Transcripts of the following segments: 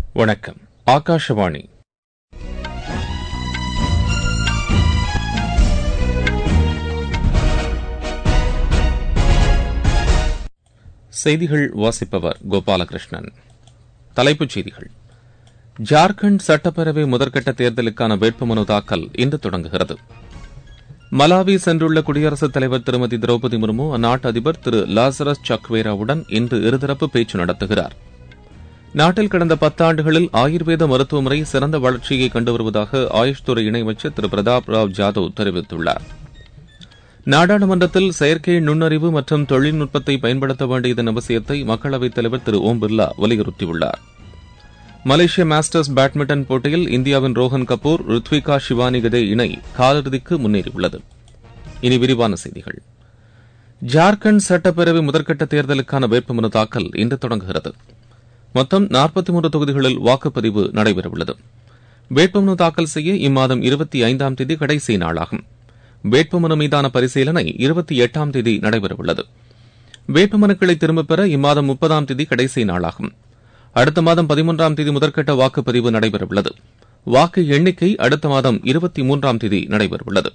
வணக்கம் ஆகாஷவாணி செய்திகள் வாசிப்பவர் கோபாலகிருஷ்ணன் தலைப்புச் செய்திகள் ஜார்க்கண்ட் சட்டப்பேரவை முதற்கட்ட தேர்தலுக்கான வேட்புமனு தாக்கல் இன்று தொடங்குகிறது மலாவி சென்றுள்ள குடியரசுத் தலைவர் திருமதி திரௌபதி முர்மு அந்நாட்டு அதிபர் திரு லாசரஸ் சக்வேராவுடன் இன்று இருதரப்பு பேச்சு நடத்துகிறார் நாட்டில் கடந்த பத்தாண்டுகளில் ஆயுர்வேத மருத்துவ முறை சிறந்த வளர்ச்சியை கண்டு வருவதாக ஆயுஷ் துறை இணையமைச்சர் திரு பிரதாப் ராவ் ஜாதவ் தெரிவித்துள்ளார் நாடாளுமன்றத்தில் செயற்கை நுண்ணறிவு மற்றும் தொழில்நுட்பத்தை பயன்படுத்த வேண்டியதன் அவசியத்தை மக்களவைத் தலைவர் திரு ஓம் பிர்லா வலியுறுத்தியுள்ளார் மலேசிய மாஸ்டர்ஸ் பேட்மிண்டன் போட்டியில் இந்தியாவின் ரோஹன் கபூர் ருத்விகா ஷிவானி கதே இணை காலிறுதிக்கு முன்னேறியுள்ளது இனி விரிவான செய்திகள் ஜார்க்கண்ட் சட்டப்பேரவை முதற்கட்ட தேர்தலுக்கான வேட்புமனு தாக்கல் இன்று தொடங்குகிறது மொத்தம் நாற்பத்தி மூன்று தொகுதிகளில் வாக்குப்பதிவு நடைபெறவுள்ளது வேட்புமனு தாக்கல் செய்ய இம்மாதம் இருபத்தி ஐந்தாம் தேதி கடைசி நாளாகும் வேட்புமனு மீதான பரிசீலனை இருபத்தி எட்டாம் தேதி நடைபெறவுள்ளது வேட்புமனுக்களை திரும்பப் பெற இம்மாதம் முப்பதாம் தேதி கடைசி நாளாகும் அடுத்த மாதம் பதிமூன்றாம் தேதி முதற்கட்ட வாக்குப்பதிவு நடைபெறவுள்ளது வாக்கு எண்ணிக்கை அடுத்த மாதம் இருபத்தி மூன்றாம் தேதி நடைபெறவுள்ளது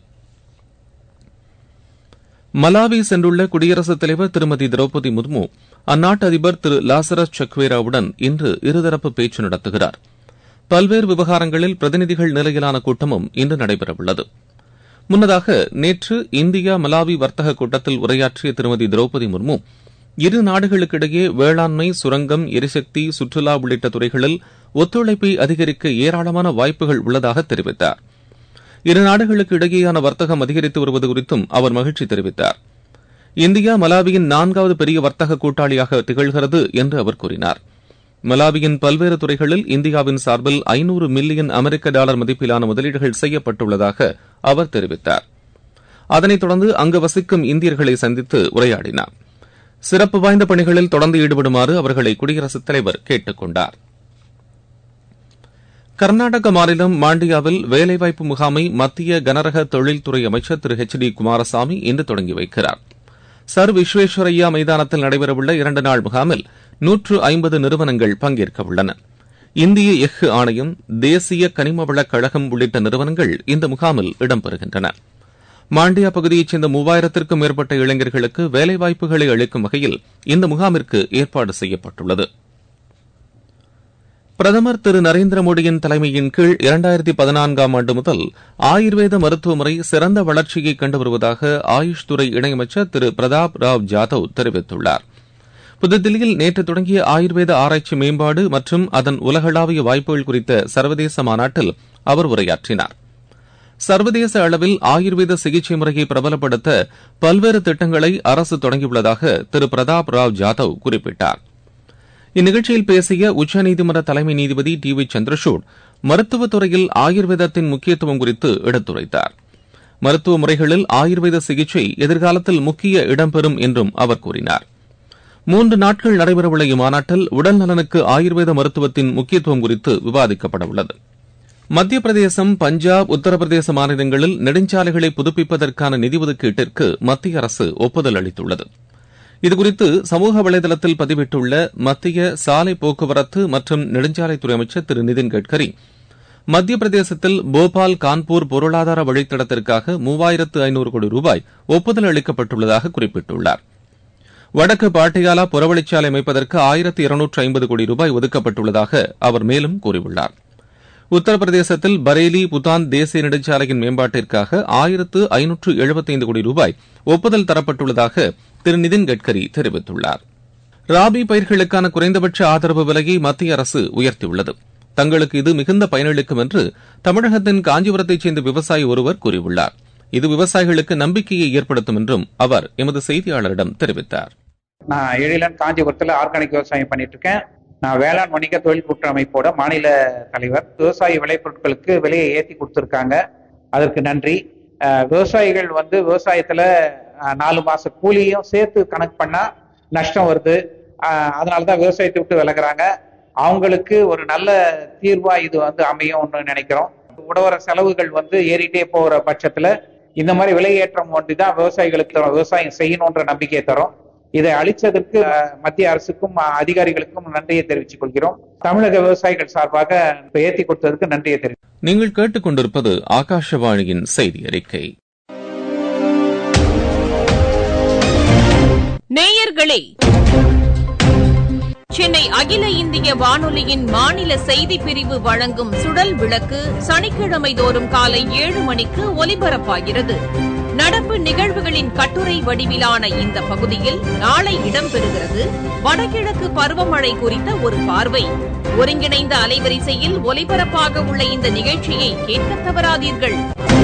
மலாவி சென்றுள்ள குடியரசுத் தலைவர் திருமதி திரௌபதி முர்மு அந்நாட்டு அதிபர் திரு லாசரஸ் சக்வேராவுடன் இன்று இருதரப்பு பேச்சு நடத்துகிறார் பல்வேறு விவகாரங்களில் பிரதிநிதிகள் நிலையிலான கூட்டமும் இன்று நடைபெறவுள்ளது முன்னதாக நேற்று இந்தியா மலாவி வர்த்தக கூட்டத்தில் உரையாற்றிய திருமதி திரௌபதி முர்மு இரு நாடுகளுக்கிடையே வேளாண்மை சுரங்கம் எரிசக்தி சுற்றுலா உள்ளிட்ட துறைகளில் ஒத்துழைப்பை அதிகரிக்க ஏராளமான வாய்ப்புகள் உள்ளதாக தெரிவித்தார் இரு நாடுகளுக்கு இடையேயான வர்த்தகம் அதிகரித்து வருவது குறித்தும் அவர் மகிழ்ச்சி தெரிவித்தார் இந்தியா மலாவியின் நான்காவது பெரிய வர்த்தக கூட்டாளியாக திகழ்கிறது என்று அவர் கூறினார் மலாவியின் பல்வேறு துறைகளில் இந்தியாவின் சார்பில் ஐநூறு மில்லியன் அமெரிக்க டாலர் மதிப்பிலான முதலீடுகள் செய்யப்பட்டுள்ளதாக அவர் தெரிவித்தார் அதனைத் தொடர்ந்து அங்கு வசிக்கும் இந்தியர்களை சந்தித்து உரையாடினார் சிறப்பு வாய்ந்த பணிகளில் தொடர்ந்து ஈடுபடுமாறு அவர்களை குடியரசுத் தலைவர் கேட்டுக் கொண்டார் கர்நாடக மாநிலம் மாண்டியாவில் வேலைவாய்ப்பு முகாமை மத்திய கனரக தொழில்துறை அமைச்சர் திரு எச் டி குமாரசாமி இன்று தொடங்கி வைக்கிறார் சர் விஸ்வேஸ்வரையா மைதானத்தில் நடைபெறவுள்ள இரண்டு நாள் முகாமில் நூற்று ஐம்பது நிறுவனங்கள் பங்கேற்க உள்ளன இந்திய எஃகு ஆணையம் தேசிய கனிமவளக் கழகம் உள்ளிட்ட நிறுவனங்கள் இந்த முகாமில் இடம்பெறுகின்றன மாண்டியா பகுதியைச் சேர்ந்த மூவாயிரத்திற்கும் மேற்பட்ட இளைஞர்களுக்கு வேலைவாய்ப்புகளை அளிக்கும் வகையில் இந்த முகாமிற்கு ஏற்பாடு செய்யப்பட்டுள்ளது பிரதமர் திரு நரேந்திர மோடியின் தலைமையின் கீழ் இரண்டாயிரத்தி பதினான்காம் ஆண்டு முதல் ஆயுர்வேத மருத்துவ முறை சிறந்த வளர்ச்சியை கண்டு வருவதாக ஆயுஷ் துறை இணையமைச்சர் திரு பிரதாப் ராவ் ஜாதவ் தெரிவித்துள்ளார் புதுதில்லியில் நேற்று தொடங்கிய ஆயுர்வேத ஆராய்ச்சி மேம்பாடு மற்றும் அதன் உலகளாவிய வாய்ப்புகள் குறித்த சர்வதேச மாநாட்டில் அவர் உரையாற்றினார் சர்வதேச அளவில் ஆயுர்வேத சிகிச்சை முறையை பிரபலப்படுத்த பல்வேறு திட்டங்களை அரசு தொடங்கியுள்ளதாக திரு பிரதாப் ராவ் ஜாதவ் குறிப்பிட்டார் இந்நிகழ்ச்சியில் பேசிய உச்சநீதிமன்ற தலைமை நீதிபதி டி வி சந்திரசூட் மருத்துவத் துறையில் ஆயுர்வேதத்தின் முக்கியத்துவம் குறித்து எடுத்துரைத்தார் மருத்துவ முறைகளில் ஆயுர்வேத சிகிச்சை எதிர்காலத்தில் முக்கிய இடம்பெறும் என்றும் அவர் கூறினார் மூன்று நாட்கள் நடைபெறவுள்ள இம்மாநாட்டில் உடல் நலனுக்கு ஆயுர்வேத மருத்துவத்தின் முக்கியத்துவம் குறித்து விவாதிக்கப்பட உள்ளது மத்திய பிரதேசம் பஞ்சாப் உத்தரப்பிரதேச மாநிலங்களில் நெடுஞ்சாலைகளை புதுப்பிப்பதற்கான நிதி ஒதுக்கீட்டிற்கு மத்திய அரசு ஒப்புதல் அளித்துள்ளது இதுகுறித்து சமூக வலைதளத்தில் பதிவிட்டுள்ள மத்திய சாலை போக்குவரத்து மற்றும் நெடுஞ்சாலைத்துறை அமைச்சர் திரு நிதின் கட்கரி மத்திய பிரதேசத்தில் போபால் கான்பூர் பொருளாதார வழித்தடத்திற்காக மூவாயிரத்து ஐநூறு கோடி ரூபாய் ஒப்புதல் அளிக்கப்பட்டுள்ளதாக குறிப்பிட்டுள்ளார் வடக்கு பாட்டியாலா புறவழிச்சாலை அமைப்பதற்கு ஆயிரத்து இருநூற்று ஐம்பது கோடி ரூபாய் ஒதுக்கப்பட்டுள்ளதாக அவர் மேலும் கூறியுள்ளார் உத்தரப்பிரதேசத்தில் பரேலி புதான் தேசிய நெடுஞ்சாலையின் மேம்பாட்டிற்காக ஆயிரத்து ஐநூற்று எழுபத்தைந்து கோடி ரூபாய் ஒப்புதல் தரப்பட்டுள்ளதாக திரு நிதின் கட்கரி தெரிவித்துள்ளார் ராபி பயிர்களுக்கான குறைந்தபட்ச ஆதரவு விலையை மத்திய அரசு உயர்த்தியுள்ளது தங்களுக்கு இது மிகுந்த பயனளிக்கும் என்று தமிழகத்தின் காஞ்சிபுரத்தைச் சேர்ந்த விவசாயி ஒருவர் கூறியுள்ளார் இது விவசாயிகளுக்கு நம்பிக்கையை ஏற்படுத்தும் என்றும் அவர் எமது செய்தியாளரிடம் தெரிவித்தார் நான் எழிலன் காஞ்சிபுரத்தில் ஆர்கானிக் விவசாயம் பண்ணிட்டு இருக்கேன் நான் வேளாண் வணிக தொழில் கூட்டமைப்போட மாநில தலைவர் விவசாய விளைபொருட்களுக்கு விலையை ஏற்றி கொடுத்துருக்காங்க அதற்கு நன்றி விவசாயிகள் வந்து விவசாயத்துல நாலு மாச கூலியும் சேர்த்து கணக்கு பண்ணா நஷ்டம் வருது அதனாலதான் விவசாயத்தை விட்டு விலகுறாங்க அவங்களுக்கு ஒரு நல்ல தீர்வா இது வந்து அமையும்னு நினைக்கிறோம் உடவர செலவுகள் வந்து ஏறிட்டே போகிற பட்சத்துல இந்த மாதிரி விலையேற்றம் ஒன்றி தான் விவசாயிகளுக்கு விவசாயம் செய்யணுன்ற நம்பிக்கையை தரும் இதை அளித்ததற்கு அஹ், மத்திய அரசுக்கும் அஹ், அதிகாரிகளுக்கும் நன்றியை தெரிவித்துக் கொள்கிறோம் தமிழக விவசாயிகள் சார்பாக இப்ப ஏத்தி கொடுத்ததற்கு நன்றியை தெரிவித்துக் நீங்கள் கேட்டுக்கொண்டிருப்பது ஆகாஷவாணியின் செய்தி அறிக்கை நேயர்களே சென்னை அகில இந்திய வானொலியின் மாநில செய்திப் பிரிவு வழங்கும் சுடல் விளக்கு சனிக்கிழமை தோறும் காலை ஏழு மணிக்கு ஒலிபரப்பாகிறது நடப்பு நிகழ்வுகளின் கட்டுரை வடிவிலான இந்த பகுதியில் நாளை இடம்பெறுகிறது வடகிழக்கு பருவமழை குறித்த ஒரு பார்வை ஒருங்கிணைந்த அலைவரிசையில் ஒலிபரப்பாக உள்ள இந்த நிகழ்ச்சியை கேட்க தவறாதீர்கள்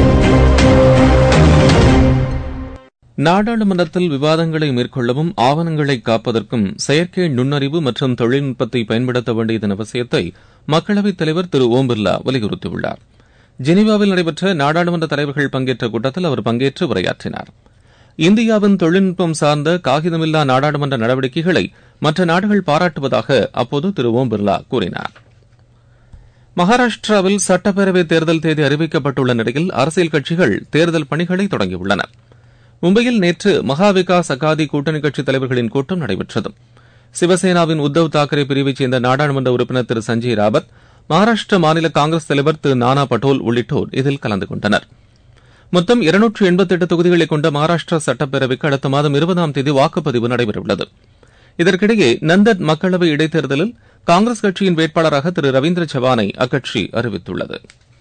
நாடாளுமன்றத்தில் விவாதங்களை மேற்கொள்ளவும் ஆவணங்களை காப்பதற்கும் செயற்கை நுண்ணறிவு மற்றும் தொழில்நுட்பத்தை பயன்படுத்த வேண்டியதன் அவசியத்தை மக்களவைத் தலைவர் திரு ஓம் பிர்லா வலியுறுத்தியுள்ளார் ஜெனீவாவில் நடைபெற்ற நாடாளுமன்ற தலைவர்கள் பங்கேற்ற கூட்டத்தில் அவர் பங்கேற்று உரையாற்றினார் இந்தியாவின் தொழில்நுட்பம் சார்ந்த காகிதமில்லா நாடாளுமன்ற நடவடிக்கைகளை மற்ற நாடுகள் பாராட்டுவதாக அப்போது திரு ஓம் பிர்லா கூறினார் மகாராஷ்டிராவில் சட்டப்பேரவை தேர்தல் தேதி அறிவிக்கப்பட்டுள்ள நிலையில் அரசியல் கட்சிகள் தேர்தல் பணிகளை தொடங்கியுள்ளன மும்பையில் நேற்று மகா விகாஸ் அகாதி கூட்டணி கட்சித் தலைவர்களின் கூட்டம் நடைபெற்றது சிவசேனாவின் உத்தவ் தாக்கரே பிரிவைச் சேர்ந்த நாடாளுமன்ற உறுப்பினர் திரு சஞ்சய் ராவத் மகாராஷ்டிர மாநில காங்கிரஸ் தலைவர் திரு நானா பட்டோல் உள்ளிட்டோர் இதில் கலந்து கொண்டனர் மொத்தம் இருநூற்று எண்பத்தெட்டு தொகுதிகளை கொண்ட மகாராஷ்டிரா சட்டப்பேரவைக்கு அடுத்த மாதம் இருபதாம் தேதி வாக்குப்பதிவு நடைபெறவுள்ளது இதற்கிடையே நந்தட் மக்களவை இடைத்தேர்தலில் காங்கிரஸ் கட்சியின் வேட்பாளராக திரு ரவீந்திர சவானை அக்கட்சி அறிவித்துள்ளது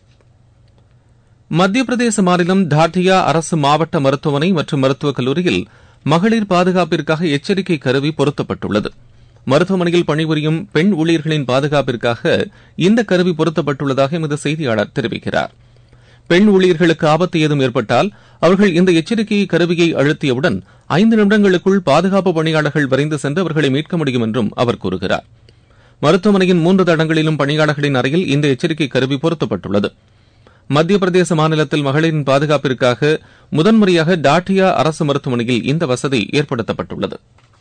மத்திய பிரதேச மாநிலம் டாட்டியா அரசு மாவட்ட மருத்துவமனை மற்றும் மருத்துவக் கல்லூரியில் மகளிர் பாதுகாப்பிற்காக எச்சரிக்கை கருவி பொருத்தப்பட்டுள்ளது மருத்துவமனையில் பணிபுரியும் பெண் ஊழியர்களின் பாதுகாப்பிற்காக இந்த கருவி பொருத்தப்பட்டுள்ளதாக எமது செய்தியாளர் தெரிவிக்கிறார் பெண் ஊழியர்களுக்கு ஆபத்து ஏதும் ஏற்பட்டால் அவர்கள் இந்த எச்சரிக்கை கருவியை அழுத்தியவுடன் ஐந்து நிமிடங்களுக்குள் பாதுகாப்பு பணியாளர்கள் விரைந்து சென்று அவர்களை மீட்க முடியும் என்றும் அவர் கூறுகிறார் மருத்துவமனையின் மூன்று தடங்களிலும் பணியாளர்களின் அறையில் இந்த எச்சரிக்கை கருவி பொருத்தப்பட்டுள்ளது மத்திய பிரதேச மாநிலத்தில் மகளிரின் பாதுகாப்பிற்காக முதன்முறையாக டாட்டியா அரசு மருத்துவமனையில் இந்த வசதி ஏற்படுத்தப்பட்டுள்ளது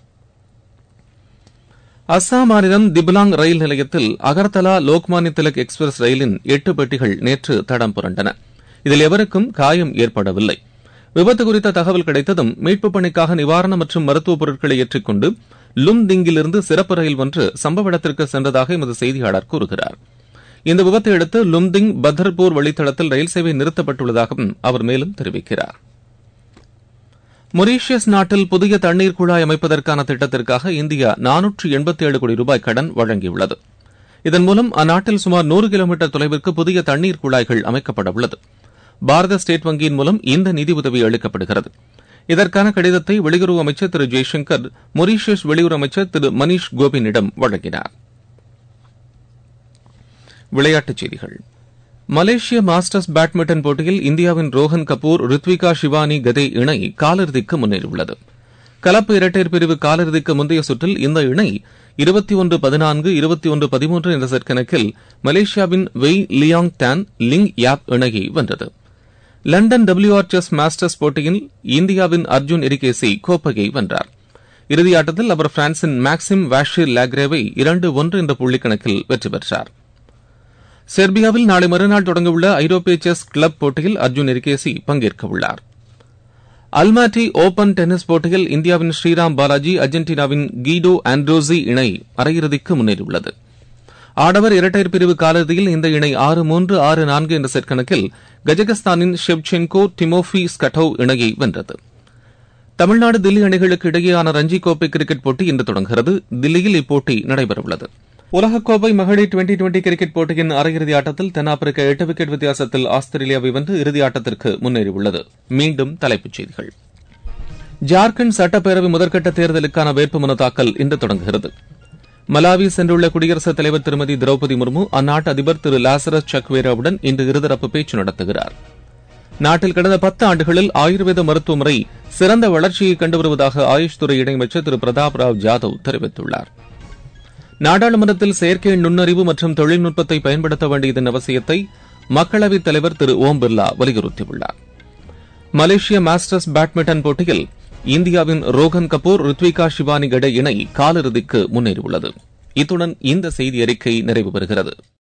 அஸ்ஸாம் மாநிலம் திப்லாங் ரயில் நிலையத்தில் அகர்தலா லோக்மானிய திலக் எக்ஸ்பிரஸ் ரயிலின் எட்டு பெட்டிகள் நேற்று தடம் புரண்டன இதில் எவருக்கும் காயம் ஏற்படவில்லை விபத்து குறித்த தகவல் கிடைத்ததும் மீட்புப் பணிக்காக நிவாரண மற்றும் மருத்துவப் பொருட்களை ஏற்றிக்கொண்டு லும்திங்கிலிருந்து சிறப்பு ரயில் ஒன்று சம்பவ இடத்திற்கு சென்றதாக எமது செய்தியாளர் கூறுகிறார் இந்த விபத்தை அடுத்து லும்திங் பதர்பூர் வழித்தடத்தில் ரயில் சேவை நிறுத்தப்பட்டுள்ளதாகவும் அவர் மேலும் தெரிவிக்கிறார் மொரீஷியஸ் நாட்டில் புதிய தண்ணீர் குழாய் அமைப்பதற்கான திட்டத்திற்காக இந்தியா நானூற்று எண்பத்தி ஏழு கோடி ரூபாய் கடன் வழங்கியுள்ளது இதன் மூலம் அந்நாட்டில் சுமார் நூறு கிலோமீட்டர் தொலைவிற்கு புதிய தண்ணீர் குழாய்கள் அமைக்கப்பட உள்ளது பாரத ஸ்டேட் வங்கியின் மூலம் இந்த நிதியுதவி அளிக்கப்படுகிறது இதற்கான கடிதத்தை வெளியுறவு அமைச்சர் திரு ஜெய்சங்கர் மொரீஷியஸ் வெளியுறவு அமைச்சர் திரு மணீஷ் கோபினிடம் வழங்கினார் விளையாட்டுச் செய்திகள் மலேசிய மாஸ்டர்ஸ் பேட்மிண்டன் போட்டியில் இந்தியாவின் ரோஹன் கபூர் ரித்விகா ஷிவானி கதே இணை காலிறுதிக்கு முன்னேறியுள்ளது கலப்பு இரட்டையர் பிரிவு காலிறுதிக்கு முந்தைய சுற்றில் இந்த இணை இருபத்தி ஒன்று பதினான்கு இருபத்தி ஒன்று பதிமூன்று என்ற செட் கணக்கில் மலேசியாவின் Wei Liang Tan Ling Yap இணையை வென்றது லண்டன் டபிள்யூஆர் செஸ் மாஸ்டர்ஸ் போட்டியில் இந்தியாவின் அர்ஜுன் எரிகேசி கோப்பையை வென்றார் இறுதியாட்டத்தில் அவர் பிரான்சின் மேக்சிம் வாஷிர் லாக்ரேவை இரண்டு ஒன்று என்ற புள்ளிக்கணக்கில் வெற்றி பெற்றார் செர்பியாவில் நாளை மறுநாள் தொடங்கவுள்ள ஐரோப்பிய செஸ் கிளப் போட்டியில் அர்ஜுன் எரிகேசி பங்கேற்க உள்ளார் அல்மாட்டி ஓபன் டென்னிஸ் போட்டியில் இந்தியாவின் ஸ்ரீராம் பாலாஜி அர்ஜென்டினாவின் கீடோ ஆண்ட்ரோசி இணை அரையிறுதிக்கு முன்னேறியுள்ளது ஆடவர் இரட்டையர் பிரிவு காலிறுதியில் இந்த இணை ஆறு மூன்று ஆறு நான்கு என்ற செட் கணக்கில் கஜகஸ்தானின் ஷெவ்சென்கோ டிமோஃபி ஸ்கட்டோவ் இணையை வென்றது தமிழ்நாடு தில்லி அணிகளுக்கு இடையேயான ரஞ்சி கோப்பை கிரிக்கெட் போட்டி இன்று தொடங்குகிறது தில்லியில் இப்போட்டி நடைபெறவுள்ளது உலகக்கோப்பை மகளிர் டுவெண்டி டுவெண்டி கிரிக்கெட் போட்டியின் அரையிறுதி ஆட்டத்தில் தென்னாப்பிரிக்கா எட்டு விக்கெட் வித்தியாசத்தில் ஆஸ்திரேலியாவை வென்று இறுதி ஆட்டத்திற்கு முன்னேறியுள்ளது மீண்டும் தலைப்புச் செய்திகள் ஜார்க்கண்ட் சட்டப்பேரவை முதற்கட்ட தேர்தலுக்கான வேட்புமனு தாக்கல் இன்று தொடங்குகிறது மலாவி சென்றுள்ள குடியரசுத் தலைவர் திருமதி திரௌபதி முர்மு அந்நாட்டு அதிபர் திரு லாசரஸ் சக்வேராவுடன் இன்று இருதரப்பு பேச்சு நடத்துகிறார் நாட்டில் கடந்த பத்து ஆண்டுகளில் ஆயுர்வேத மருத்துவ முறை சிறந்த வளர்ச்சியை கண்டு வருவதாக ஆயுஷ் துறை இணையமைச்சர் திரு பிரதாப் ராவ் ஜாதவ் தெரிவித்துள்ளார் நாடாளுமன்றத்தில் செயற்கை நுண்ணறிவு மற்றும் தொழில்நுட்பத்தை பயன்படுத்த வேண்டியதன் அவசியத்தை மக்களவைத் தலைவர் திரு ஓம் பிர்லா வலியுறுத்தியுள்ளார் மலேசிய மாஸ்டர்ஸ் பேட்மிண்டன் போட்டியில் இந்தியாவின் ரோகன் கபூர் ரித்விகா ஷிவானி கடை இணை காலிறுதிக்கு முன்னேறியுள்ளது இத்துடன் இந்த செய்தி அறிக்கை நிறைவு பெறுகிறது